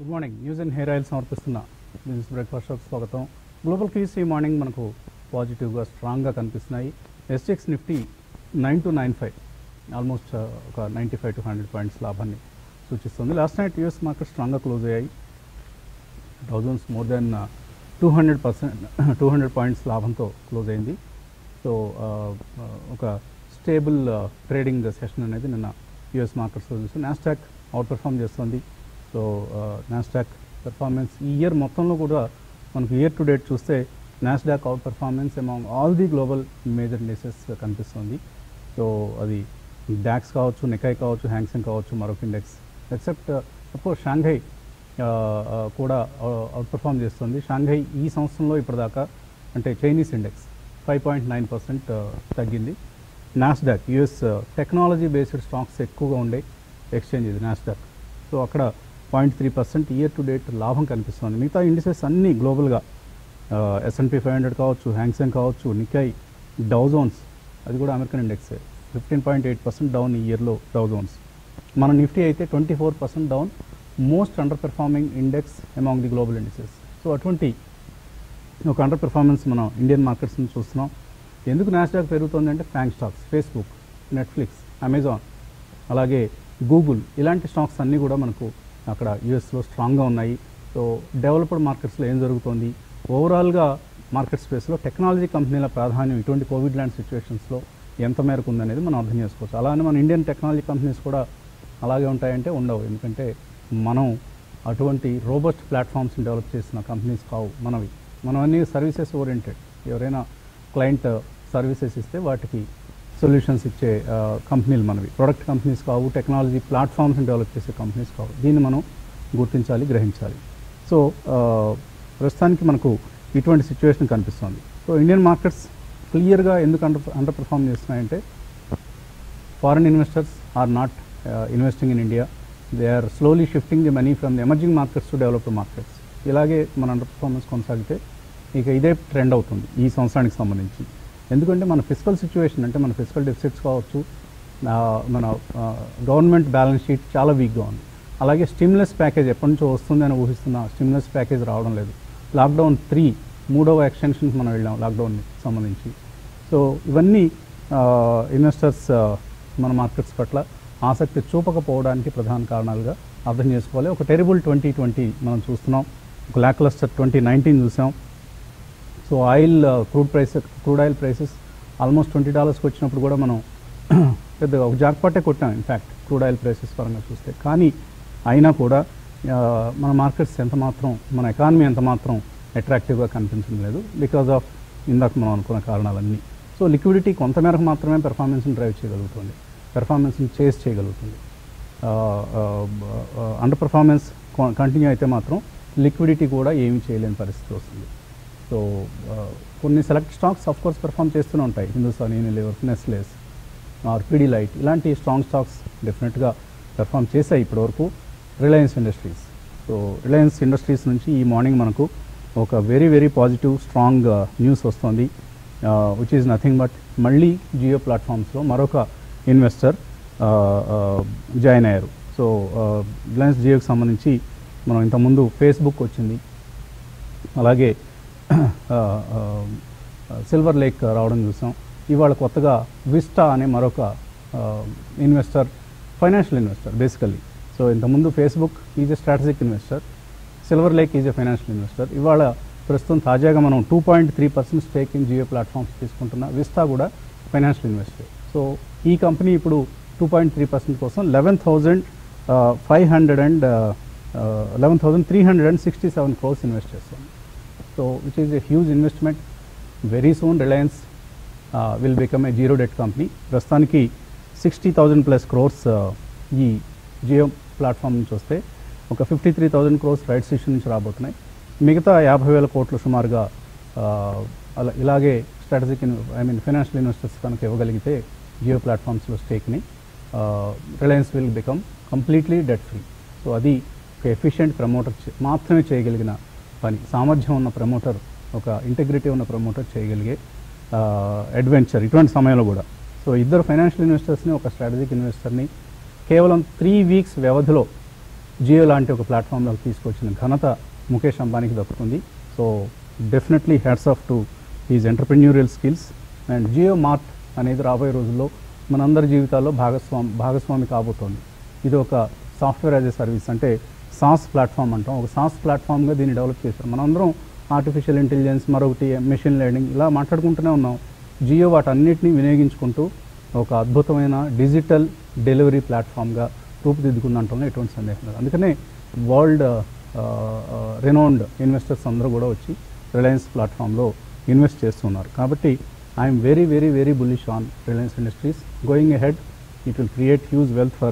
Good morning news and hair oil సమర్పిస్తున్న business breakfast షోకి స్వాగతం గ్లోబల్ కీస్ ఈ మార్నింగ్ మనకు పాజిటివ్గా స్ట్రాంగ్గా కనిపిస్తున్నాయి SGX Nifty nine two nine five almost ఒక ninety five to hundred points లాభాన్ని సూచిస్తుంది లాస్ట్ నైట్ యూఎస్ మార్కెట్ స్ట్రాంగ్గా క్లోజ్ అయ్యాయి thousands more than two hundred percent two hundred points లాభంతో క్లోజ్ అయింది సో ఒక స్టేబుల్ ట్రేడింగ్ సెషన్ అనేది నిన్న యూఎస్ మార్కెట్స్లో చూసి నాస్టాక్ అవుట్ పెర్ఫామ్ చేస్తుంది సో నాస్డాక్ పెర్ఫార్మెన్స్ ఈ ఇయర్ మొత్తంలో కూడా మనకు ఇయర్ టు డేట్ చూస్తే Nasdaq outperformance among all the global major indexes కనిపిస్తుంది సో అది డాక్స్ కావచ్చు నెకాయ్ కావచ్చు హ్యాంగ్సంగ్ కావచ్చు మరొక ఇండెక్స్ ఎక్సెప్ట్ అఫ్కోర్స్ షాంఘై కూడా అవుట్ పెర్ఫామ్ చేస్తుంది షాంఘై ఈ సంవత్సరంలో ఇప్పటిదాకా అంటే Chinese index five point nine percent తగ్గింది Nasdaq US technology based stocks ఎక్కువగా ఉండే ఎక్స్చేంజ్ ఇది నాస్డాక్ సో అక్కడ point three percent year to date లాభం కనిపిస్తుంది మిగతా ఇండిసెస్ అన్నీ గ్లోబల్గా ఎస్ఎన్పి ఫైవ్ హండ్రెడ్ కావచ్చు హ్యాంగ్సంగ్ కావచ్చు నికాయ్ డౌజోన్స్ అది కూడా American index fifteen point eight percent down ఈ ఇయర్లో డౌజోన్స్ మన నిఫ్టీ అయితే twenty four percent down most underperforming index among the global indices so అటువంటి ఒక అండర్ పెర్ఫార్మెన్స్ మనం ఇండియన్ మార్కెట్స్ నుంచి చూస్తున్నాం ఎందుకు నాస్డాక్ పెరుగుతుంది అంటే FANG stocks Facebook Netflix Amazon అలాగే గూగుల్ ఇలాంటి స్టాక్స్ అన్నీ కూడా మనకు అక్కడ యూఎస్లో స్ట్రాంగ్గా ఉన్నాయి సో డెవలప్డ్ మార్కెట్స్లో ఏం జరుగుతోంది ఓవరాల్గా మార్కెట్ స్పేస్లో టెక్నాలజీ కంపెనీల ప్రాధాన్యం ఇటువంటి కోవిడ్ లాంటి సిచ్యువేషన్స్లో ఎంత మేరకు ఉందనేది మనం అర్థం చేసుకోవచ్చు అలానే మన ఇండియన్ టెక్నాలజీ కంపెనీస్ కూడా అలాగే ఉంటాయంటే ఉండవు ఎందుకంటే మనం అటువంటి రోబస్ట్ ప్లాట్ఫామ్స్ని డెవలప్ చేసిన కంపెనీస్ కావు మనవి మనం అన్ని సర్వీసెస్ ఓరియంటెడ్ ఎవరైనా క్లయింట్ సర్వీసెస్ ఇస్తే వాటికి సొల్యూషన్స్ ఇచ్చే కంపెనీలు మనవి ప్రొడక్ట్ కంపెనీస్ కావు టెక్నాలజీ ప్లాట్ఫామ్స్ని డెవలప్ చేసే కంపెనీస్ కావు దీన్ని మనం గుర్తించాలి గ్రహించాలి సో ప్రస్తుతానికి మనకు ఇటువంటి సిచ్యువేషన్ కనిపిస్తుంది సో ఇండియన్ మార్కెట్స్ క్లియర్గా ఎందుకు అండర్ అండర్ పర్ఫామ్ చేస్తున్నాయంటే foreign investors are not investing in India they are slowly shifting the money from the emerging markets to developed markets ఇలాగే మన అండర్ పర్ఫార్మెన్స్ కొనసాగితే ఇక ఇదే ట్రెండ్ అవుతుంది ఈ సంవత్సరానికి సంబంధించి ఎందుకంటే మన ఫిజికల్ సిచ్యువేషన్ అంటే మన ఫిజికల్ డెఫిసిట్స్ కావచ్చు మన గవర్నమెంట్ బ్యాలెన్స్ షీట్ చాలా వీక్గా ఉంది అలాగే స్టిమ్యులస్ ప్యాకేజ్ ఎప్పటి నుంచో వస్తుందని ఊహిస్తున్న స్టిమ్యులస్ ప్యాకేజ్ రావడం లేదు లాక్డౌన్ త్రీ మూడవ ఎక్స్టెన్షన్కి మనం వెళ్ళాం లాక్డౌన్కి సంబంధించి సో ఇవన్నీ ఇన్వెస్టర్స్ మన మార్కెట్స్ పట్ల ఆసక్తి చూపకపోవడానికి ప్రధాన కారణాలుగా అర్థం చేసుకోవాలి ఒక టెరిబుల్ ట్వంటీ ట్వంటీ మనం చూస్తున్నాం ఒక ల్యాక్లస్టర్ ట్వంటీ నైన్టీన్ చూసాం so oil crude price crude oil prices almost twenty డాలర్స్కి వచ్చినప్పుడు కూడా మనం పెద్దగా ఒక జాక్పాటే కొట్టాం ఇన్ఫ్యాక్ట్ క్రూడ్ ఆయిల్ ప్రైసెస్ పరంగా చూస్తే కానీ అయినా కూడా మన మార్కెట్స్ ఎంత మాత్రం మన ఎకానమీ ఎంత మాత్రం అట్రాక్టివ్గా కనిపించడం లేదు బికాజ్ ఆఫ్ ఇందాక మనం అనుకున్న కారణాలన్నీ సో లిక్విడిటీ కొంతమేరకు మాత్రమే పెర్ఫార్మెన్స్ని డ్రైవ్ చేయగలుగుతుంది పెర్ఫార్మెన్స్ని చేస్ చేయగలుగుతుంది అండర్ పెర్ఫార్మెన్స్ కంటిన్యూ అయితే మాత్రం లిక్విడిటీ కూడా ఏమీ చేయలేని పరిస్థితి వస్తుంది సో కొన్ని select stocks of course perform చేస్తూనే ఉంటాయి Hindustan Unilever Nestle's or Pidilite ఇలాంటి స్ట్రాంగ్ స్టాక్స్ డెఫినెట్గా పెర్ఫామ్ చేశాయి ఇప్పటివరకు Reliance Industries so Reliance Industries నుంచి ఈ మార్నింగ్ మనకు ఒక very very positive strong news వస్తుంది విచ్ ఈజ్ నథింగ్ బట్ మళ్ళీ జియో ప్లాట్ఫామ్స్లో మరొక ఇన్వెస్టర్ జాయిన్ అయ్యారు సో రిలయన్స్ జియోకి సంబంధించి మనం ఇంతకుముందు ఫేస్బుక్ వచ్చింది అలాగే సిల్వర్ లేక్ రావడం చూసాం ఇవాళ కొత్తగా విస్టా అనే మరొక investor financial investor basically so ఇంతకుముందు Facebook is a strategic investor Silver Lake is a financial investor ఇవాళ ప్రస్తుతం తాజాగా మనం two point three percent stake in Jio platforms తీసుకుంటున్న విస్టా కూడా ఫైనాన్షియల్ ఇన్వెస్టర్ సో ఈ కంపెనీ ఇప్పుడు టూ పాయింట్ త్రీ పర్సెంట్ కోసం eleven thousand five hundred and eleven thousand three hundred and sixty seven crores invest చేస్తుంది so which is a huge investment very soon Reliance will become a zero debt company ప్రస్తుతానికి sixty thousand plus crores ఈ Jio platform నుంచి వస్తే ఒక fifty three thousand crores rights issue నుంచి రాబోతున్నాయి మిగతా యాభై వేల కోట్లు సుమారుగా అలా ఇలాగే strategic I mean financial investors కనుక ఇవ్వగలిగితే జియో ప్లాట్ఫామ్స్లో స్టేక్ని Reliance will become completely debt free so అది ఒక ఎఫిషియెంట్ ప్రమోటర్ మాత్రమే చేయగలిగిన పని సామర్థ్యం ఉన్న ప్రమోటర్ ఒక ఇంటెగ్రిటీ ఉన్న ప్రమోటర్ చేయగలిగే అడ్వెంచర్ ఇటువంటి సమయంలో కూడా సో ఇద్దరు ఫైనాన్షియల్ ఇన్వెస్టర్స్ని ఒక స్ట్రాటజిక్ ఇన్వెస్టర్ని కేవలం త్రీ వీక్స్ వ్యవధిలో జియో లాంటి ఒక ప్లాట్ఫామ్లోకి తీసుకొచ్చిన ఘనత ముఖేష్ అంబానీకి దక్కుతుంది so definitely hats off to his entrepreneurial skills and Jio Mart అనేది రాబోయే రోజుల్లో మనందరి జీవితాల్లో భాగస్వామి భాగస్వామి కాబోతోంది ఇది ఒక సాఫ్ట్వేర్ యాజ్ ఎ సర్వీస్ అంటే సాస్ ప్లాట్ఫామ్ అంటాం ఒక సాస్ ప్లాట్ఫామ్గా దీన్ని డెవలప్ చేశారు మనందరం ఆర్టిఫిషియల్ ఇంటెలిజెన్స్ మరొకటి మెషిన్ లెర్నింగ్ ఇలా మాట్లాడుకుంటూనే ఉన్నాం జియో వాటన్నిటిని వినియోగించుకుంటూ ఒక అద్భుతమైన డిజిటల్ డెలివరీ ప్లాట్ఫామ్గా రూపుదిద్దుకుందంటే ఎటువంటి సందేహం లేదు అందుకనే వరల్డ్ రెనౌండ్ ఇన్వెస్టర్స్ అందరూ కూడా వచ్చి రిలయన్స్ ప్లాట్ఫామ్లో ఇన్వెస్ట్ చేస్తున్నారు కాబట్టి I'm very very very bullish on Reliance Industries going ahead it will create huge wealth for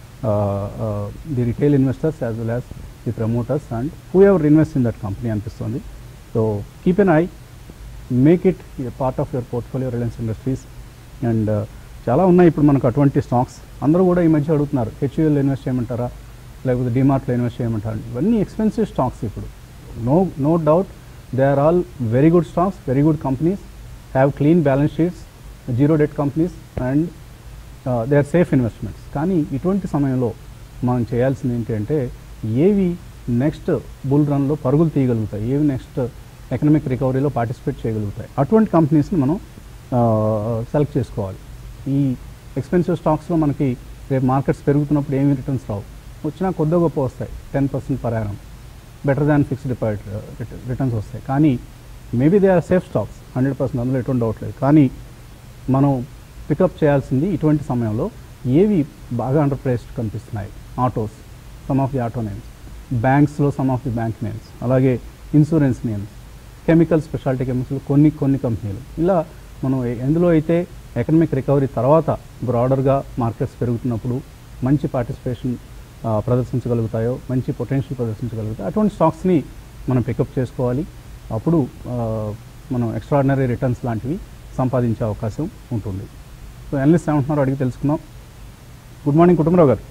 the retail investors as well as the promoters and whoever invest in that company అనిపిస్తుంది so keep an eye make it part of your portfolio Reliance Industries and చాలా ఉన్నాయి ఇప్పుడు మనకు అటువంటి stocks అందరూ కూడా ఈ మధ్య అడుగుతున్నారు హెచ్యుఎల్ ఇన్వెస్ట్ చేయమంటారా లేకపోతే డిమార్ట్లో ఇన్వెస్ట్ చేయమంటారా ఇవన్నీ ఎక్స్పెన్సివ్ స్టాక్స్ ఇప్పుడు no no doubt they are all very good stocks very good companies have clean balance sheets zero debt companies and they are safe investments కానీ ఇటువంటి సమయంలో మనం చేయాల్సింది ఏంటి అంటే ఏవి నెక్స్ట్ బుల్ రన్లో పరుగులు తీయగలుగుతాయి ఏవి నెక్స్ట్ ఎకనామిక్ రికవరీలో పార్టిసిపేట్ చేయగలుగుతాయి అటువంటి కంపెనీస్ని మనం సెలెక్ట్ చేసుకోవాలి ఈ ఎక్స్పెన్సివ్ స్టాక్స్లో మనకి రేపు మార్కెట్స్ పెరుగుతున్నప్పుడు ఏమి రిటర్న్స్ రావు వచ్చినా కొద్దిగా గొప్ప వస్తాయి ten percent per annum better than fixed deposit returns వస్తాయి కానీ maybe they are safe stocks hundred percent అందులో ఎటువంటి డౌట్ లేదు కానీ మనం పికప్ చేయాల్సింది ఇటువంటి సమయంలో ఏవి బాగా అండర్ ప్రైస్డ్ కనిపిస్తున్నాయి autos some of the auto names బ్యాంక్స్లో some of the bank names అలాగే insurance names chemical speciality chemical కొన్ని కొన్ని కంపెనీలు ఇలా మనం ఏ- ఎందులో అయితే ఎకనామిక్ రికవరీ తర్వాత బ్రాడర్గా మార్కెట్స్ పెరుగుతున్నప్పుడు మంచి పార్టిసిపేషన్ ప్రదర్శించగలుగుతాయో మంచి పొటెన్షియల్ ప్రదర్శించగలుగుతాయో అటువంటి స్టాక్స్ని మనం పికప్ చేసుకోవాలి అప్పుడు ఆ, మనం ఎక్స్ట్రాడినరీ రిటర్న్స్ లాంటివి సంపాదించే అవకాశం ఉంటుంది సో ఎనలిస్ట్ ఏమంటున్నారో అడిగి తెలుసుకుందాం గుడ్ మార్నింగ్ కుటుంబరావు గారు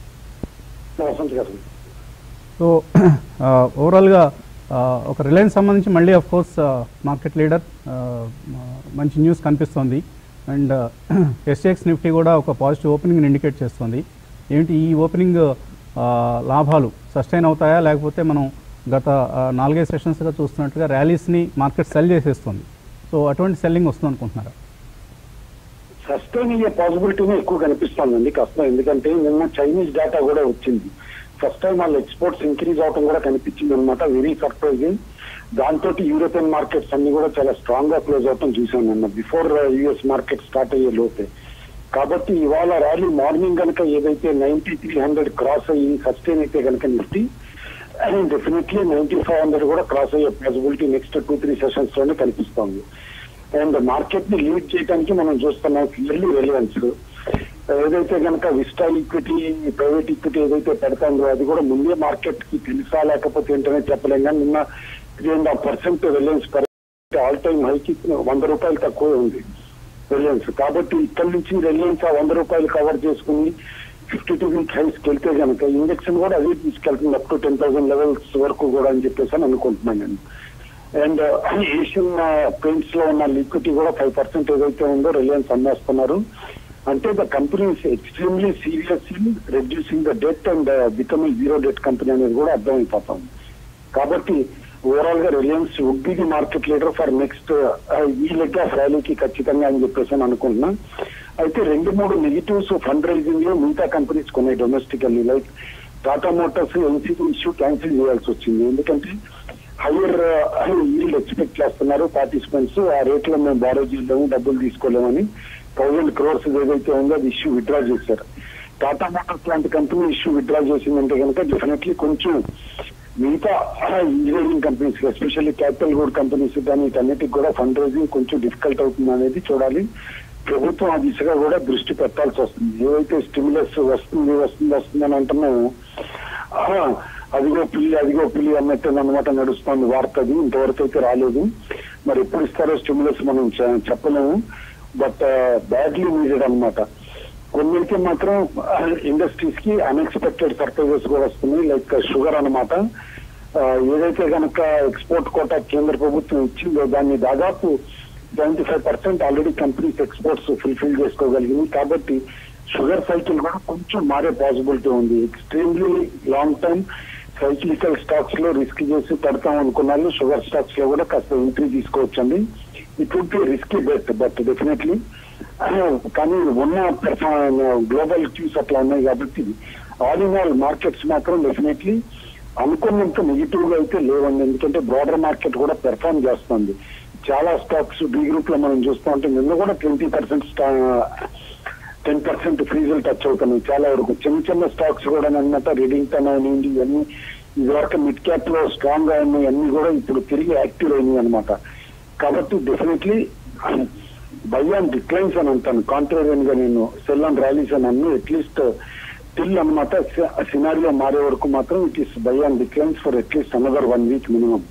వసంత్ గారు సో ఓవరాల్గా ఒక రిలయన్స్ సంబంధించి మళ్ళీ ఆఫ్ కోర్స్ మార్కెట్ లీడర్ మంచి న్యూస్ కనిపిస్తోంది అండ్ ఎస్ఎక్స్ నిఫ్టీ కూడా ఒక పాజిటివ్ ఓపెనింగ్ ఇండికేట్ చేస్తుంది ఏంటి ఈ ఓపెనింగ్ లాభాలు సస్టైన్ అవుతాయా లేకపోతే మనం గత ఆ, నాలుగైదు సెషన్స్గా చూస్తున్నట్టుగా ర్యాలీస్ని మార్కెట్ సెల్ చేసేస్తుంది సో అటువంటి సెల్లింగ్ వస్తుంది అనుకుంటున్నారా సస్టైన్ అయ్యే పాసిబిలిటీనే ఎక్కువ కనిపిస్తుందండి కష్టం ఎందుకంటే నిన్న చైనీస్ డేటా కూడా వచ్చింది ఫస్ట్ టైం వాళ్ళ ఎక్స్పోర్ట్స్ ఇంక్రీజ్ అవడం కూడా కనిపించింది అనమాట వెరీ సర్ప్రైజింగ్ దాంతో యూరోపియన్ మార్కెట్స్ అన్ని కూడా చాలా స్ట్రాంగ్ గా క్లోజ్ అవటం చూసాం నిన్న బిఫోర్ యుఎస్ మార్కెట్ స్టార్ట్ అయ్యే లోపే కాబట్టి ఇవాళ ర్యాలీ మార్నింగ్ కనుక ఏదైతే నైన్టీ త్రీ హండ్రెడ్ క్రాస్ అయ్యి సస్టైన్ అయితే కనుక Nifty definitely ninety five hundred కూడా క్రాస్ అయ్యే possibility next two three sessions లోనే కనిపిస్తోంది అండ్ మార్కెట్ ని లీడ్ చేయడానికి మనం చూస్తున్నాం క్లియర్లీ రిలయన్స్ ఏదైతే కనుక విస్టా ఈక్విటీ ప్రైవేట్ ఈక్విటీ ఏదైతే పెడతాందో అది కూడా ముందే మార్కెట్ కి తెలుసా లేకపోతే ఏంటనే చెప్పలేం కానీ నిన్న three and half percent Reliance all time హైకి వంద రూపాయలు తక్కువ ఉంది రిలయన్స్ కాబట్టి ఇక్కడ నుంచి రిలయన్స్ ఆ వంద రూపాయలు కవర్ చేసుకుని ఫిఫ్టీ టూ వీక్ హైస్కి వెళ్తే కనుక ఇండెక్స్ కూడా అదే తీసుకెళ్తుంది up to ten thousand levels వరకు కూడా అని చెప్పేసి అని అనుకుంటున్నాను నేను అండ్ ఏషియన్ పెయింట్స్ లో ఉన్న లిక్విటీ కూడా ఫైవ్ పర్సెంట్ ఏదైతే ఉందో రిలయన్స్ అమ్మేస్తున్నారు అంటే the company is extremely serious in reducing the debt and becoming zero debt company అనేది కూడా అర్థమైపోతుంది కాబట్టి ఓవరాల్ గా Reliance would be the market leader for next ఈ లెగ్ ఆఫ్ ర్యాలీకి ఖచ్చితంగా అని చెప్పేసి అని అనుకుంటున్నా అయితే రెండు మూడు నెగిటివ్స్ ఫండ్ రైజింగ్ లో మిగతా కంపెనీస్ కొన్నాయి domestically like Tata Motors NCD issue cancel చేయాల్సి వచ్చింది ఎందుకంటే హైయర్ ఈల్డ్ ఎక్స్పెక్ట్ చేస్తున్నారు పార్టిసిపెంట్స్ ఆ రేట్లో మేము బారో చేయలేము డబ్బులు తీసుకోలేమని థౌజండ్ క్రోర్స్ ఏదైతే ఉందో అది ఇష్యూ విత్డ్రా చేశారు టాటా మోటార్స్ లాంటి కంపెనీ ఇష్యూ విత్డ్రా చేసిందంటే కనుక డెఫినెట్లీ కొంచెం మిగతా engineering companies especially capital good companies కానీ వీటన్నిటికి కూడా ఫండ్ రైజింగ్ కొంచెం డిఫికల్ట్ అవుతుంది అనేది చూడాలి ప్రభుత్వం ఆ దిశగా కూడా దృష్టి పెట్టాల్సి వస్తుంది ఏవైతే స్టిమ్యులస్ వస్తుంది వస్తుంది వస్తుంది అని అంటున్నామో ఆ, అదిగో పిల్లి అదిగో పిల్లి అన్నట్టు అనమాట నడుస్తుంది వార్త అది ఇంతవరకు అయితే రాలేదు మరి ఎప్పుడు ఇస్తారో స్టిమ్యులస్ మనం చె- చెప్పలేము బట్ బ్యాడ్లీ నీడెడ్ అనమాట కొన్నిటికి మాత్రం ఇండస్ట్రీస్ కి అన్ఎక్స్పెక్టెడ్ సర్ప్రైజెస్ కూడా వస్తున్నాయి లైక్ షుగర్ అన్నమాట ఆ, ఏదైతే కనుక ఎక్స్పోర్ట్ కోటా కేంద్ర ప్రభుత్వం ఇచ్చిందో దాన్ని దాదాపు seventy five percent already companies exports fulfil చేసుకోగలిగింది కాబట్టి షుగర్ సైకిల్ కూడా కొంచెం మారే పాసిబిలిటీ ఉంది extremely long term cyclical stocks లో రిస్క్ చేసి పెడతాం అనుకున్న వాళ్ళు షుగర్ స్టాక్స్ లో కూడా కాస్త ఎంట్రీ తీసుకోవచ్చండి it would be risky bet but definitely కానీ ఉన్న గ్లోబల్ క్యూస్ అట్లా ఉన్నాయి కాబట్టి ఆల్ ఇన్ ఆల్ మార్కెట్స్ మాత్రం డెఫినెట్లీ అనుకున్నంత నెగిటివ్ గా అయితే లేవండి ఎందుకంటే బ్రాడర్ మార్కెట్ కూడా పెర్ఫార్మ్ చేస్తుంది చాలా స్టాక్స్ బి గ్రూప్ లో మనం చూస్తూ ఉంటే నిన్న కూడా ట్వంటీ పర్సెంట్ టెన్ పర్సెంట్ ఫ్రీజులు టచ్ అవుతున్నాయి చాలా వరకు చిన్న చిన్న స్టాక్స్ కూడా అన్నమాట రీడింగ్టన్ అయినాయి ఇవన్నీ ఇదివరకు మిడ్ క్యాప్ లో స్ట్రాంగ్ గా ఉన్నాయి అన్ని కూడా ఇప్పుడు తిరిగి యాక్టివ్ అయినాయి అనమాట కాబట్టి డెఫినెట్లీ బై ఆన్ డిక్లైన్స్ అని అంటాను కాంట్రేరియన్ గా నేను సెల్ అండ్ ర్యాలీస్ అని అన్ని అట్లీస్ట్ టిల్ అనమాట సినారియో మారే వరకు మాత్రం it is buy on declines for at least another one week minimum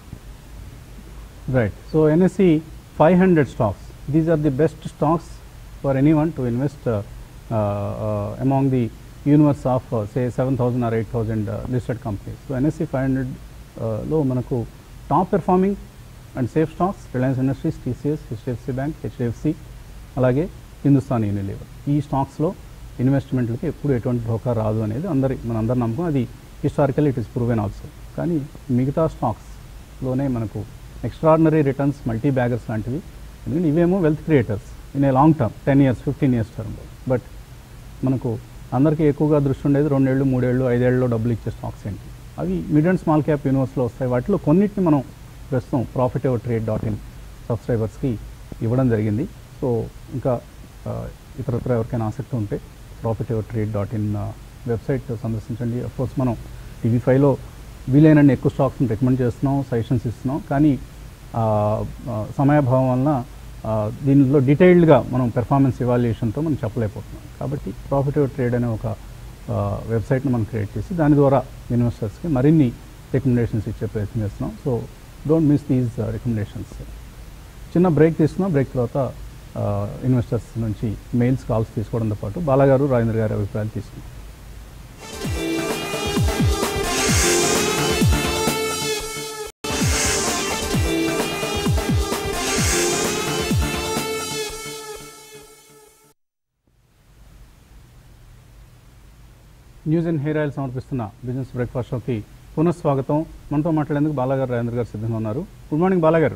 Right. So NSE 500 stocks. These are the best stocks for anyone to invest uh, uh, uh, among the universe of uh, say 7,000 or 8,000 uh, listed companies. So NSE 500 uh, లో మనకు top performing and safe stocks Reliance industries TCS HDFC bank HDFC అలాగే Hindustan Unilever ఈ స్టాక్స్లో ఇన్వెస్ట్మెంట్లకి ఎప్పుడు ఎటువంటి ధోకా రాదు అనేది అందరి మన అందరి నమ్మకం అది historical it is proven also కానీ మిగతా స్టాక్స్లోనే మనకు ఎక్స్ట్రాడినరీ రిటర్న్స్ మల్టీ బ్యాగర్స్ లాంటివి ఎందుకంటే ఇవేమో wealth creators in a long term ten years fifteen years టర్మ్లో బట్ మనకు అందరికీ ఎక్కువగా దృష్టి ఉండేది రెండేళ్ళు మూడేళ్ళు ఐదేళ్ళలో డబ్బులు ఇచ్చే స్టాక్స్ ఏంటి అవి మిడ్ అండ్ స్మాల్ క్యాప్ యూనివర్స్లో వస్తాయి వాటిలో కొన్నిటిని మనం ప్రస్తుతం profit ever trade dot in సబ్స్క్రైబర్స్కి ఇవ్వడం జరిగింది సో ఇంకా ఆ, ఇతరత్ర ఎవరికైనా ఆసక్తి ఉంటే profit ever trade dot in website సందర్శించండి కోర్స్ మనం టీవీ ఫైవ్లో వీలైనన్ని ఎక్కువ స్టాక్స్ని రికమెండ్ చేస్తున్నాం సజెషన్స్ ఇస్తున్నాం కానీ ఆ, ఆ, సమయాభావం వలన ఆ, దీనిలో డీటెయిల్డ్గా మనం పెర్ఫార్మెన్స్ ఇవాల్యుయేషన్తో మనం చెప్పలేకపోతున్నాం కాబట్టి ప్రాఫిట్ ఎవర్ ట్రేడ్ అనే ఒక వెబ్సైట్ని మనం క్రియేట్ చేసి దాని ద్వారా ఇన్వెస్టర్స్కి మరిన్ని రికమెండేషన్స్ ఇచ్చే ప్రయత్నం చేస్తున్నాం so don't miss these recommendations చిన్న బ్రేక్ తీసుకున్నాం బ్రేక్ తర్వాత ఇన్వెస్టర్స్ నుంచి మెయిల్స్ కాల్స్ తీసుకోవడంతో పాటు బాలాగారు రాజేంద్ర గారి అభిప్రాయాలు తీసుకున్నాం న్యూస్ అండ్ హెయిర్ ఆయిల్ సమర్పిస్తున్న బిజినెస్ బ్రేక్ఫాస్ట్ షోకి పునఃస్వాగతం మనతో మాట్లాడేందుకు బాలాగారు రాజేంద్ర గారు సిద్ధంగా ఉన్నారు గుడ్ మార్నింగ్ బాలాగారు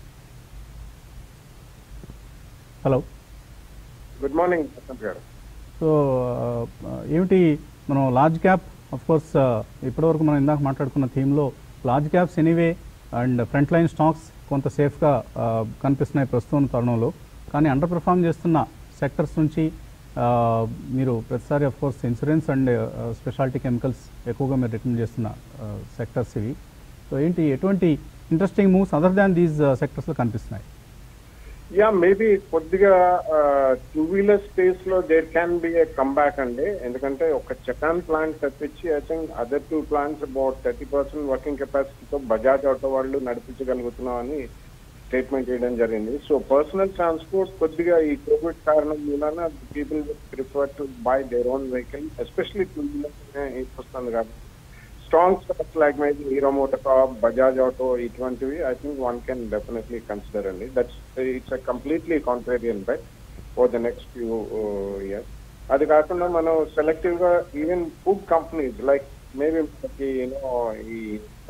hello good morning Prashant garu so ఆ, ఏమిటి మనం లార్జ్ క్యాప్ అఫ్ కోర్స్ ఇప్పటివరకు మనం ఇందాక మాట్లాడుకున్న థీమ్లో large caps anyway and front line stocks కొంత సేఫ్గా కనిపిస్తున్నాయి ప్రస్తుతం ఉన్న తరుణంలో కానీ అండర్ పెర్ఫామ్ చేస్తున్న సెక్టర్స్ నుంచి ఆ, మీరు ప్రతిసారి of course insurance and speciality chemicals ఎక్కువగా మీరు రికమెండ్ చేస్తున్న సెక్టర్స్ ఇవి సో ఏంటి ఎటువంటి interesting moves other than these సెక్టర్స్లో కనిపిస్తున్నాయి యా మేబీ కొద్దిగా టూ వీలర్ స్పేస్ లో there can be a comeback అండి ఎందుకంటే ఒక చకాన్ ప్లాంట్ తప్పించి I think other two plants about thirty percent working కెపాసిటీతో బజాజ్ ఆటో వాళ్ళు నడిపించగలుగుతున్నాం అని స్టేట్మెంట్ చేయడం జరిగింది సో పర్సనల్ ట్రాన్స్పోర్ట్ కొద్దిగా ఈ కోవిడ్ కారణం మూలన people prefer to buy their own vehicle especially two wheeler వస్తుంది కాబట్టి strong stocks like mike Hero MotoCorp Bajaj auto ఇటువంటివి I think one can definitely consider అండి that's it's a completely contrarian bet for the next few years అది కాకుండా మనం selective గా even food companies like maybe మనకి you know ఈ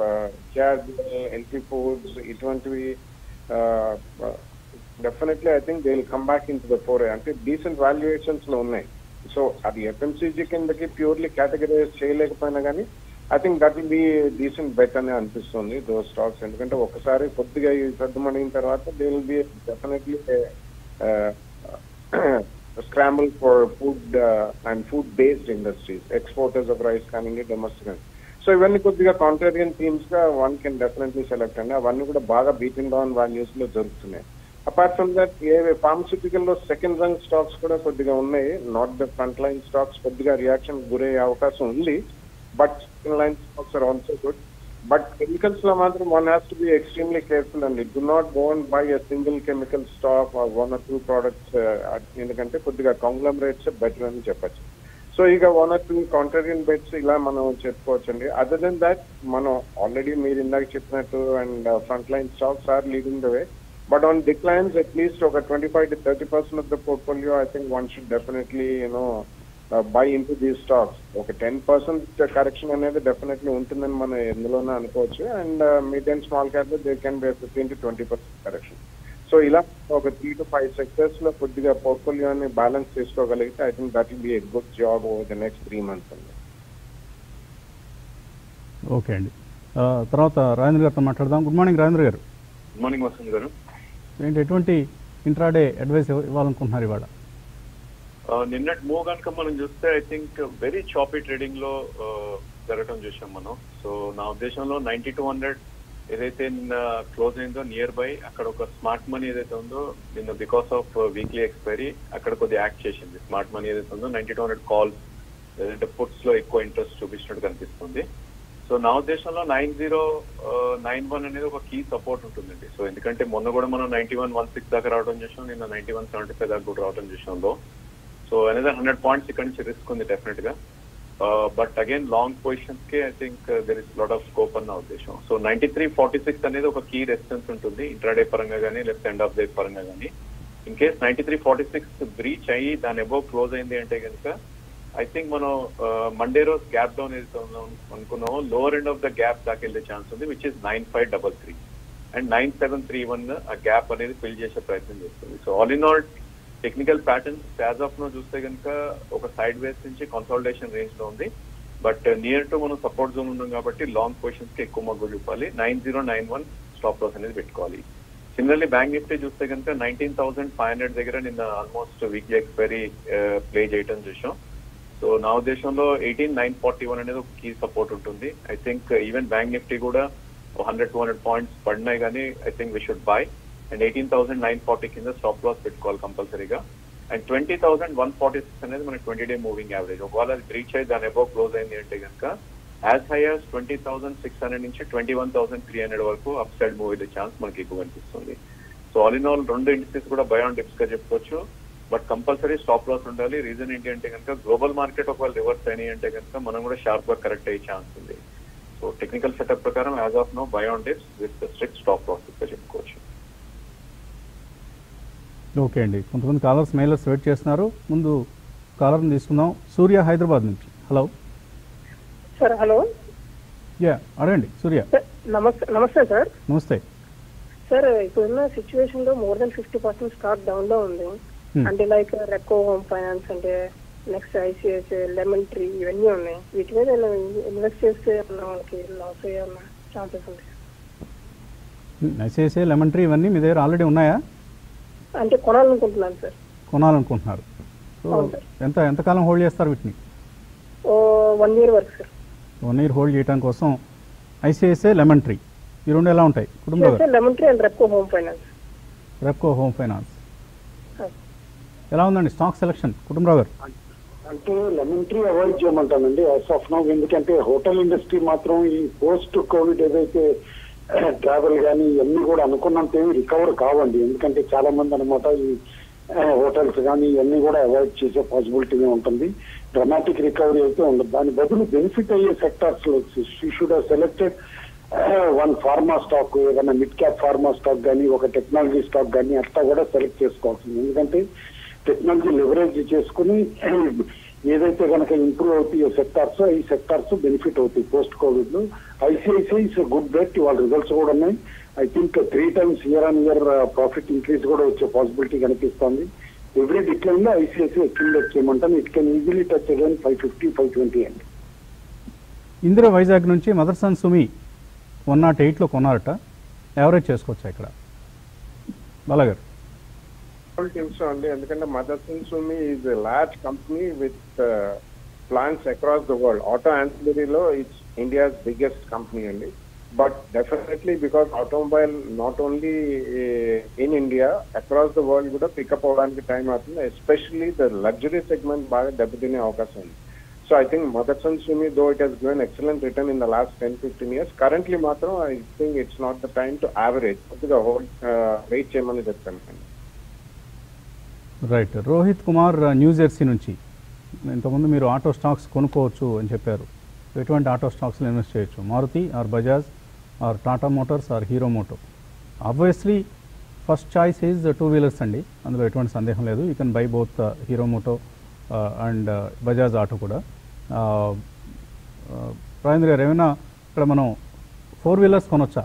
ఎల్పీ ఫుడ్స్ ఇటువంటివి definitely I think they will come back into the four అంటే decent valuations లో ఉన్నాయి సో అది ఎఫ్ఎంసీజీ కిందకి ప్యూర్లీ కేటగరైజ్ చేయలేకపోయినా కానీ I think that will be decent bet అని అనిపిస్తుంది దో స్టాక్స్ ఎందుకంటే ఒకసారి కొద్దిగా ఈ సర్దుమణిన తర్వాత they will be definitely scramble for food and food based industries exporters of rice కానివ్వండి డొమెస్టిక్ సో ఇవన్నీ కొద్దిగా కాంట్రేరియన్ థీమ్స్ గా వన్ కెన్ డెఫినెట్లీ సెలెక్ట్ అండి అవన్నీ కూడా బాగా బీటింగ్ డౌన్ వాల్యూస్ లో జరుగుతున్నాయి apart from that a pharmaceutical లో సెకండ్ రంగ్ స్టాక్స్ కూడా కొద్దిగా ఉన్నాయి not the front line stocks కొద్దిగా రియాక్షన్ గురయ్యే అవకాశం ఉంది but second line stocks are also good but chemicals లో మాత్రం one has to be extremely careful అండి do not go and buy a single chemical stock or one or two products ఎందుకంటే కొద్దిగా conglomerates better అని చెప్పచ్చు so ఇక one or two contrarian bets ఇలా మనం చెప్పుకోవచ్చు అండి అదర్ దెన్ దాట్ మనం ఆల్రెడీ మీరు ఇందాక చెప్పినట్టు and front line stocks are leading the way But on declines, at least over 25 to 30 percent of the portfolio, I think one should definitely, you know, uh, buy into these stocks. ఒక ten percent correction అనేది definitely ఉంటుందని మనం ఎందులోనే అనుకోవచ్చు and mid and small cap they can be fifteen to twenty percent correction so ఇలా ఒక three to five sectors లో కొద్దిగా పోర్ట్ఫోలియోని బ్యాలెన్స్ చేసుకోగలిగితే I think that will be a good job over the next three months అండి okay అండి ఆ, తర్వాత రాజేంద్ర గారితో మాట్లాడదాం గుడ్ మార్నింగ్ రాజేంద్ర గారు గుడ్ మార్నింగ్ వసంత్ గారు ఏంటి ఎటువంటి ఇంట్రాడే అడ్వైస్ ఇవ్వ- ఇవ్వాలనుకుంటున్నారు ఇవాళ ఆ, నిన్నటి మూవ్ కనుక మనం చూస్తే I think very choppy trading లో ఆ, జరగటం చూసాం మనం సో నా ఉద్దేశంలో నైన్టీ టూ హండ్రెడ్ ఏదైతే నిన్న క్లోజ్ అయిందో నియర్ బై అక్కడ ఒక స్మార్ట్ మనీ ఏదైతే ఉందో నిన్న బికాస్ ఆఫ్ వీక్లీ ఎక్స్పైరీ అక్కడ కొద్దిగా యాక్ట్ చేసింది స్మార్ట్ మనీ ఏదైతే ఉందో నైన్టీ టూ హండ్రెడ్ కాల్స్ లేదంటే పుట్స్ లో ఎక్కువ ఇంట్రెస్ట్ చూపించినట్టు కనిపిస్తుంది సో నా ఉద్దేశంలో నైన్ జీరో నైన్ వన్ అనేది ఒక కీ సపోర్ట్ ఉంటుందండి సో ఎందుకంటే మొన్న కూడా మనం నైన్టీ వన్ వన్ సిక్స్ దాకా రావడం చూసాం నిన్న నైన్టీ వన్ సెవెంటీ ఫైవ్ దాకా కూడా రావడం చూసాం లో సో అనేది హండ్రెడ్ పాయింట్స్ ఇక్కడ నుంచి రిస్క్ ఉంది డెఫినెట్ గా బట్ అగైన్ లాంగ్ పొజిషన్స్ కి I think there is lot of scope అన్న ఉద్దేశం so ninety three forty six అనేది ఒక కీ రెసిస్టెన్స్ ఉంటుంది ఇంట్రాడే పరంగా కానీ లేకపోతే ఎండ్ ఆఫ్ డే పరంగా కానీ in case ninety three forty six breach అయ్యి దాని అబౌవ్ క్లోజ్ అయింది అంటే కనుక ఐ థింక్ మనం మండే రోజు గ్యాప్ డౌన్ ఏదైతే ఉందో అనుకున్నామో lower end of the gap దాకా వెళ్ళే ఛాన్స్ ఉంది which is nine five double three and nine seven three one ఆ గ్యాప్ అనేది ఫిల్ చేసే ప్రయత్నం చేస్తుంది so all in all technical patterns as of now చూస్తే కనుక ఒక సైడ్ వేస్ నుంచి కన్సాలిడేషన్ రేంజ్ లో ఉంది బట్ నియర్ టు మనం సపోర్ట్ జోన్ ఉన్నాం కాబట్టి లాంగ్ పొజిషన్స్ కి ఎక్కువ మగ్గు చూపాలి nine zero nine one stop loss అనేది పెట్టుకోవాలి సిమిలర్లీ బ్యాంక్ నిఫ్టీ చూస్తే కనుక నైన్టీన్ థౌసండ్ ఫైవ్ హండ్రెడ్ దగ్గర నిన్న ఆల్మోస్ట్ వీక్లీ ఎక్స్పైరీ ప్లే చేయటం చూసాం సో నా ఉద్దేశంలో ఎయిటీన్ నైన్ ఫార్టీ వన్ అనేది ఒక కీ సపోర్ట్ ఉంటుంది I think even bank Nifty కూడా హండ్రెడ్ టూ హండ్రెడ్ పాయింట్స్ పడినాయి కానీ I think we should buy and eighteen thousand nine forty కింద స్టాప్ లాస్ పెట్టుకోవాలి కంపల్సరీగా and twenty thousand one forty six అనేది మనకి ట్వంటీ డే మూవింగ్ యావరేజ్ ఒకవేళ అది బ్రీచ్ అయ్యి దాని అబౌవ్ క్లోజ్ అయింది అంటే కనుక as high as twenty thousand six hundred నుంచి twenty one thousand three hundred వరకు అప్ సైడ్ మూవ్ అయ్యే ఛాన్స్ మనకి ఎక్కువ కనిపిస్తుంది సో ఆల్ ఇన్ ఆల్ రెండు ఇండస్ట్రీస్ కూడా బయాన్ డిప్స్ గా చెప్పుకోవచ్చు బట్ కంపల్సరీ స్టాప్ లాస్ ఉండాలి రీజన్ ఏంటి అంటే కనుక గ్లోబల్ మార్కెట్ ఒకవేళ రివర్స్ అయినాయి అంటే కనుక మనం కూడా షార్ప్ గా కరెక్ట్ అయ్యే ఛాన్స్ ఉంది సో టెక్నికల్ సెటప్ ప్రకారం as of now buy on dips with strict stop loss గా చెప్పుకోవచ్చు ఓకే అండి కొంతమంది కాలర్స్ మెయిలర్స్ వెయిట్ చేస్తున్నారు ముందు కాలర్ని తీసుకుందాం సూర్య హైదరాబాద్ నుంచి హలో సార్ హలో యా అడగండి సూర్య సార్ నమస్తే నమస్తే సార్ నమస్తే సార్ ఇప్పుడున్న సిచ్యువేషన్ లో more than fifty percent stock down లో ఉంది Hmm. అంటే లైక్ రెక్కో హోమ్ ఫైనాన్స్ అంటే నెక్స్ట్ ఐసిఐసిఐ లెమన్ ట్రీ ఇవన్నీ ఉన్నాయి వీటి మీద ఇన్వెస్ట్ చేస్తే ఏమన్నా మనకి లాస్ అయ్యే ఛాన్సెస్ ఉంది ఐసిఐసిఐ లెమన్ ట్రీ ఇవన్నీ మీ దగ్గర ఆల్రెడీ ఉన్నాయా అంటే కొనాలనుకుంటున్నాను సార్ కొనాలనుకుంటున్నారు సో అవును సార్. ఎంత ఎంతకాలం హోల్డ్ చేస్తారు వీటిని ఓ వన్ ఇయర్ వరకు సార్ వన్ ఇయర్ హోల్డ్ చేయడం కోసం ఐసిఐసిఐ లెమన్ ట్రీ ఈ రెండు ఎలా ఉంటాయి Kutumba sir Lemon Tree and Repco home finance Repco home finance ఎలా ఉందండి స్టాక్ సెలక్షన్ కుటుంబరావు గారు అంటే లెమన్ ట్రీ అవాయిడ్ చేయమంటానండి యాజ్ ఆఫ్ నౌ ఎందుకంటే హోటల్ ఇండస్ట్రీ మాత్రం ఈ పోస్ట్ కోవిడ్ ఏదైతే ట్రావెల్ కానీ ఇవన్నీ కూడా అనుకున్నంత ఏమి రికవర్ కావండి ఎందుకంటే చాలా మంది అనమాట ఈ హోటల్స్ కానీ ఇవన్నీ కూడా అవాయిడ్ చేసే పాసిబిలిటీ ఉంటుంది డ్రమాటిక్ రికవరీ అయితే ఉండదు దాని బదులు బెనిఫిట్ అయ్యే సెక్టార్స్ లో should selected one pharma stock ఏదైనా మిడ్ క్యాప్ ఫార్మా స్టాక్ కానీ ఒక టెక్నాలజీ స్టాక్ కానీ అట్లా కూడా సెలెక్ట్ చేసుకోవాల్సింది ఎందుకంటే టెక్నాలజీ లెవరేజ్ చేసుకుని ఏదైతే కనుక ఇంప్రూవ్ అవుతాయో సెక్టార్స్ ఈ సెక్టార్స్ బెనిఫిట్ అవుతాయి పోస్ట్ కోవిడ్ లో ఐసిఐసిఐ ఇస్ గుడ్ బెట్ వాళ్ళ రిజల్ట్స్ కూడా ఉన్నాయి I think three times year on year profit increase కూడా వచ్చే పాసిబిలిటీ కనిపిస్తుంది ఎవ్రీ డిక్లైన్ లో ఐసిఐసిఐ అక్యుములేట్ చేయమంటాను it can easily touch again five fifty five twenty అండి ఇందిరా వైజాగ్ నుంచి మదర్సన్ సుమి వన్ నాట్ ఎయిట్లో కొన్నారట యావరేజ్ చేసుకోవచ్చా ఇక్కడ బాలాగారు థింక్ సో అండి ఎందుకంటే Motherson Sumi is large company with plants across the world auto ఆన్సిలరీలో ఇట్స్ ఇండియాస్ బిగ్గెస్ట్ కంపెనీ అండి but definitely because automobile not only in India across the world కూడా పికప్ అవడానికి టైం అవుతుంది ఎస్పెషల్లీ ద లగ్జరీ సెగ్మెంట్ బాగా దెబ్బతినే అవకాశం ఉంది so I think Motherson Sumi though it has given excellent return in the last ten fifteen years currently మాత్రం I think it's not the time to average కొద్దిగా hold wait చేయమని చెప్తాను right Rohit Kumar New Jersey నుంచి ఇంతకుముందు మీరు ఆటో స్టాక్స్ కొనుక్కోవచ్చు అని చెప్పారు ఎటువంటి ఆటో స్టాక్స్లో ఇన్వెస్ట్ చేయొచ్చు Maruti or Bajaj or Tata motors or Hero moto obviously first choice is two wheelers అండి అందులో ఎటువంటి సందేహం లేదు you can buy both Hero moto and Bajaj auto కూడా రాజేంద్ర గారు ఏమైనా ఇక్కడ మనం ఫోర్ వీలర్స్ కొనొచ్చా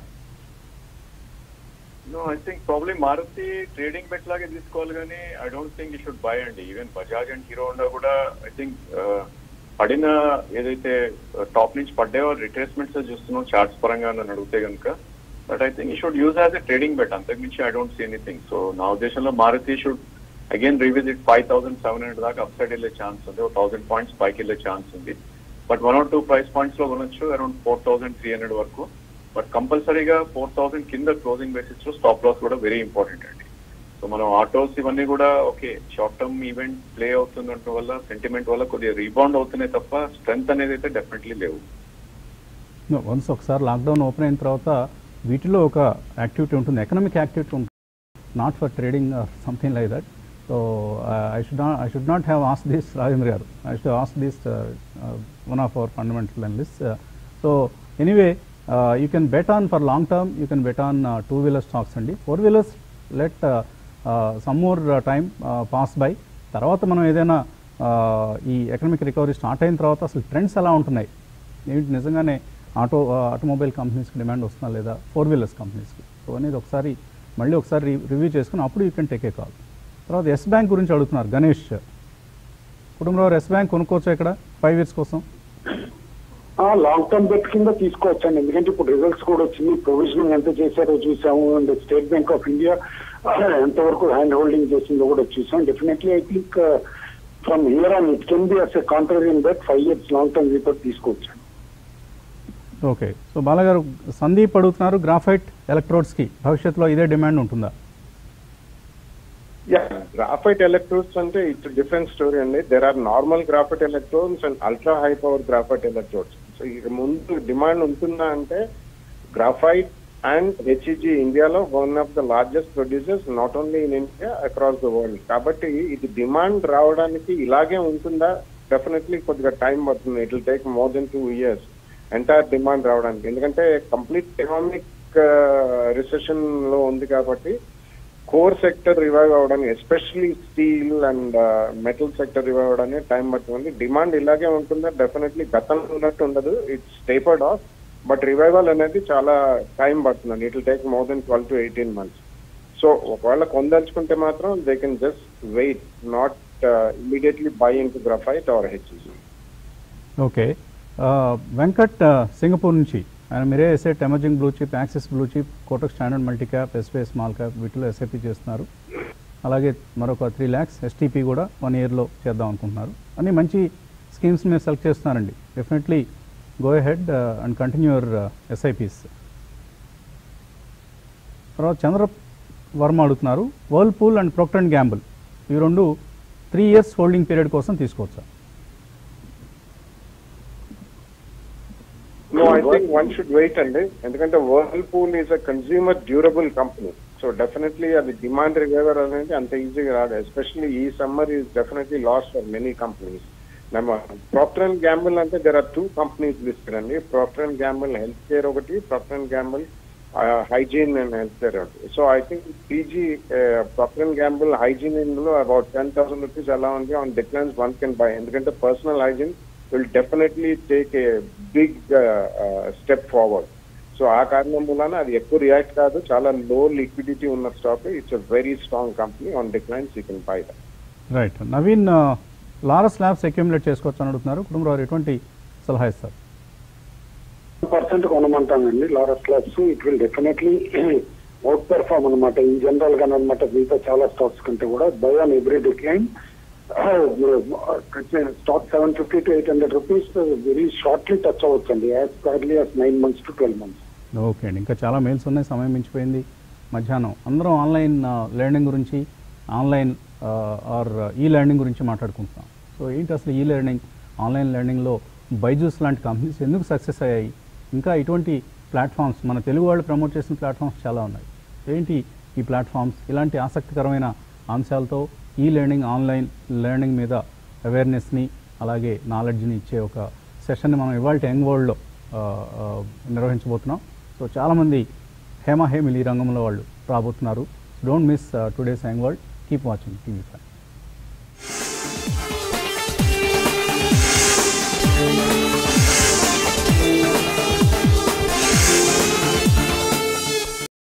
no I think probably Maruti trading bet లాగే తీసుకోవాలి కానీ I don't think you should buy అండి even Bajaj and Hero Honda కూడా ఐ థింక్ పడిన ఏదైతే టాప్ నుంచి పడ్డాయో రిట్రేస్మెంట్స్ చూస్తున్నాం చార్ట్స్ పరంగా నన్ను అడిగితే కనుక but I think you should use as a trading bet అంతకుమించి I don't see anything so నా ఉద్దేశంలో Maruti should again revisit five thousand seven hundred దాకా అప్ సైడ్ వెళ్ళే ఛాన్స్ ఉంది ఒక థౌసండ్ పాయింట్స్ పైకి వెళ్ళే ఛాన్స్ ఉంది but one or two price points లో కొనొచ్చు around four thousand three hundred వరకు బట్ కంపల్సరీగా ఫోర్ థౌసండ్ కింద క్లోజింగ్ బేసిస్ లో స్టాప్ లాస్ కూడా వెరీ ఇంపార్టెంట్ అండి సో మనం ఆటోస్ ఇవన్నీ కూడా okay short term event play అవుతుండటం వల్ల సెంటిమెంట్ వల్ల కొద్దిగా రీబౌండ్ అవుతున్నాయి తప్ప స్ట్రెంత్ అనేది అయితే డెఫినెట్లీ లేవు వన్స్ ఒకసారి లాక్డౌన్ ఓపెన్ అయిన తర్వాత వీటిలో ఒక యాక్టివిటీ ఉంటుంది ఎకనామిక్ యాక్టివిటీ ఉంటుంది not for trading or something like that so I should not I should not have ask this Rajendra garu I should ask this one of our fundamental analyst so anyway you can bet on for long term you can bet on two wheeler stocks అండి four wheelers let some more time pass by తర్వాత మనం ఏదైనా uh, ఈ economic recovery start అయిన తర్వాత అసలు trends ఎలా ఉంటున్నాయి ఏంటి నిజంగానే ఆటో ఆటోమొబైల్ కంపెనీస్కి డిమాండ్ వస్తుందా లేదా ఫోర్ వీలర్స్ కంపెనీస్కి సో అనేది ఒకసారి మళ్ళీ ఒకసారి రివ్యూ చేసుకుని అప్పుడు you can take a call తర్వాత ఎస్ బ్యాంక్ గురించి అడుగుతున్నారు గణేష్ కుటుంబంలో ఎస్ బ్యాంక్ కొనుక్కోవచ్చు ఇక్కడ ఫైవ్ ఇయర్స్ కోసం లాంగ్ టర్మ్ బెట్ కింద తీసుకోవచ్చండి ఎందుకంటే ఇప్పుడు రిజల్ట్స్ కూడా వచ్చింది ప్రొవిజనింగ్ ఎంత చేశారో చూసాము and State Bank of India ఎంతవరకు హ్యాండ్ హోల్డింగ్ చేసిందో కూడా చూసాం definitely I think from here on it can be as a contrary bet five years long term report తీసుకోవచ్చు ఓకే సో బాలగారు సందీప్ అడుగుతున్నారు గ్రాఫైట్ ఎలక్ట్రోడ్స్కి భవిష్యత్తులో ఇదే డిమాండ్ ఉంటుందా యా గ్రాఫైట్ ఎలక్ట్రోడ్స్ అంటే ఇట్స్ డిఫరెంట్ స్టోరీ అండి there are normal graphite electrodes and ultra high power graphite electrodes so ఇక ముందు డిమాండ్ ఉంటుందా అంటే గ్రాఫైట్ అండ్ హెచ్ఈజీ ఇండియాలో one of the largest producers not only in India across the world కాబట్టి ఇది demand రావడానికి ఇలాగే ఉంటుందా డెఫినెట్లీ కొద్దిగా టైం పడుతుంది it will take more than two years entire demand రావడానికి ఎందుకంటే కంప్లీట్ ఎకనామిక్ రిసెషన్ లో ఉంది కాబట్టి కోర్ సెక్టర్ రివైవ్ అవడానికి especially steel and metal sector revive అవడానికి టైం పడుతుంది డిమాండ్ ఇలాగే ఉంటుందా డెఫినెట్లీ గతంలో ఉన్నట్టు ఉండదు it's tapered off but revival అనేది చాలా టైం పడుతుందండి it will take more than twelve to eighteen months so ఒకవేళ కొందలుచుకుంటే మాత్రం they can just wait not immediately by in into graphite or HEG okay Venkat Singapore నుంచి ఆయన Mirae Asset Emerging Blue Chip Axis Blue Chip Kotak Standard Multi Cap SBI Small Cap వీటిలో SIP చేస్తున్నారు అలాగే మరొక three lakhs STP కూడా one ఇయర్లో చేద్దాం అనుకుంటున్నారు అన్ని మంచి స్కీమ్స్ మీరు సెలెక్ట్ చేస్తున్నారండి definitely go ahead and continue your SIPs తర్వాత చంద్ర వర్మ అడుగుతున్నారు Whirlpool and Procter and Gamble ఈ రెండు త్రీ ఇయర్స్ హోల్డింగ్ పీరియడ్ కోసం తీసుకోవచ్చా no I think one should wait అండి ఎందుకంటే Whirlpool is a consumer durable company so definitely అది డిమాండ్ రివైవర్ అనేది అంత ఈజీగా రాదు ఎస్పెషల్లీ ఈ summer is definitely loss for many companies Procter and Gamble అంటే there are two companies listed అండి Procter and Gamble health care ఒకటి Procter and Gamble hygiene and health care ఒకటి so I think PG Procter and Gamble hygiene ఇందులో about ten thousand rupees ఎలా ఉంది on declines one can buy ఎందుకంటే personal hygiene will definitely take a big step forward so ఆ కారణం వలన అది ఎక్కువ రియాక్ట్ కాదు చాలా లో లిక్విడిటీ ఉన్న stock it's a very strong company on declines you can buy that right Naveen Laurus Labs accumulate చేసుకోవచ్చు అని అడుగుతున్నారు కుటుంబరావు ఎటువంటి సలహా ఇస్తారు పర్సెంట్ కొనమంటానండి Laurus Labs it will definitely outperform అనమాట ఇన్ జనరల్ గా అనమాట మిగతా చాలా స్టాక్స్ కంటే కూడా buy on every decline stock seven fifty to eight hundred rupees very shortly touch అవ్వచ్చండి as early as nine months to twelve months okay అండి ఇంకా చాలా మెయిల్స్ ఉన్నాయి సమయం మించిపోయింది మధ్యాహ్నం అందరం ఆన్లైన్ లెర్నింగ్ గురించి ఆన్లైన్ ఆర్ ఈ లెర్నింగ్ గురించి మాట్లాడుకుంటున్నాం సో ఏంటి అసలు ఈ లెర్నింగ్ ఆన్లైన్ లెర్నింగ్లో బైజూస్ లాంటి కంపెనీస్ ఎందుకు సక్సెస్ అయ్యాయి ఇంకా ఇటువంటి ప్లాట్ఫామ్స్ మన తెలుగు వాళ్ళు ప్రమోట్ చేసిన ప్లాట్ఫామ్స్ చాలా ఉన్నాయి ఏంటి ఈ ప్లాట్ఫామ్స్ ఇలాంటి ఆసక్తికరమైన అంశాలతో ఈ లెర్నింగ్ ఆన్లైన్ లెర్నింగ్ మీద అవేర్నెస్ని అలాగే నాలెడ్జ్ని ఇచ్చే ఒక సెషన్ని మనం ఇవాళ యంగ్ వరల్డ్లో నిర్వహించబోతున్నాం సో చాలామంది హేమ హేమిలి రంగంలో వాళ్ళు రాబోతున్నారు don't miss today's young world keep watching TV five